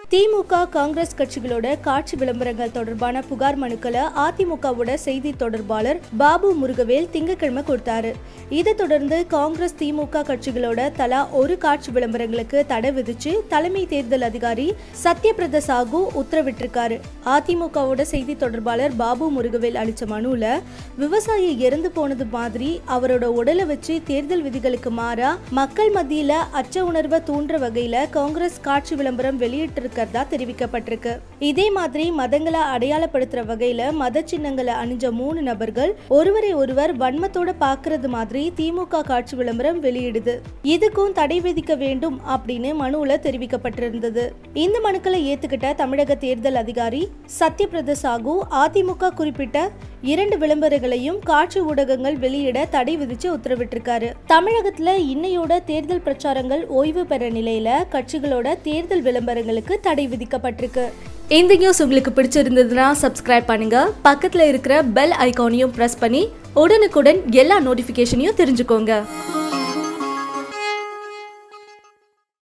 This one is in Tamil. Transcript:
திமுக காங்கிரஸ் கட்சிகளோட காட்சி விளம்பரங்கள் தொடர்பான புகார் மனுக்களை அதிமுகவோட செய்தி தொடர்பாளர் பாபு முருகவேல் திங்கட்கிழமை கொடுத்தாரு இதை தொடர்ந்து காங்கிரஸ் திமுக கட்சிகளோட தலா ஒரு காட்சி விளம்பரங்களுக்கு தடை விதிச்சு தலைமை தேர்தல் அதிகாரி சத்யபிரத சாகு உத்தரவிட்டிருக்காரு அதிமுகவோட செய்தி தொடர்பாளர் பாபு முருகவேல் அளிச்ச மனுல விவசாயி இறந்து போனது மாதிரி அவரோட உடலை வச்சு தேர்தல் விதிகளுக்கு மாறா மக்கள் மத்தியில அச்ச உணர்வை தூண்டுற வகையில காங்கிரஸ் காட்சி விளம்பரம் வெளியிட்டிருக்கிறதா தெரிவிக்கப்பட்டிருக்கு இதே மாதிரி மதங்களை அடையாளப்படுத்துற வகையில மத சின்னங்களை அணிஞ்ச மூணு நபர்கள் ஒருவரை ஒருவர் வன்மத்தோட பாக்குறது மாதிரி திமுக காட்சி விளம்பரம் வெளியிடுது இதுக்கும் தடை விதிக்க வேண்டும் அப்படின்னு மனுவுல தெரிவிக்கப்பட்டிருந்தது இந்த மனுக்களை ஏத்துக்கிட்ட தமிழக தேர்தல் அதிகாரி சத்யபிரத சாகு அதிமுக குறிப்பிட்ட இரண்டு விளம்பரங்களையும் காட்சி ஊடகங்கள் வெளியிட தடை விதிச்சு உத்தரவிட்டிருக்காரு தமிழகத்துல இன்னையோட தேர்தல் பிரச்சாரங்கள் ஓய்வு பெற நிலையில கட்சிகளோட தேர்தல் விளம்பரங்களுக்கு தடை விதிக்கப்பட்டிருக்கு இந்த நியூஸ் உங்களுக்கு பிடிச்சிருந்ததுன்னா சப்ஸ்கிரைப் பண்ணுங்க பக்கத்துல இருக்கிற பெல் ஐகானையும் பிரஸ் பண்ணி உடனுக்குடன் எல்லா நோட்டிபிகேஷனையும் தெரிஞ்சுக்கோங்க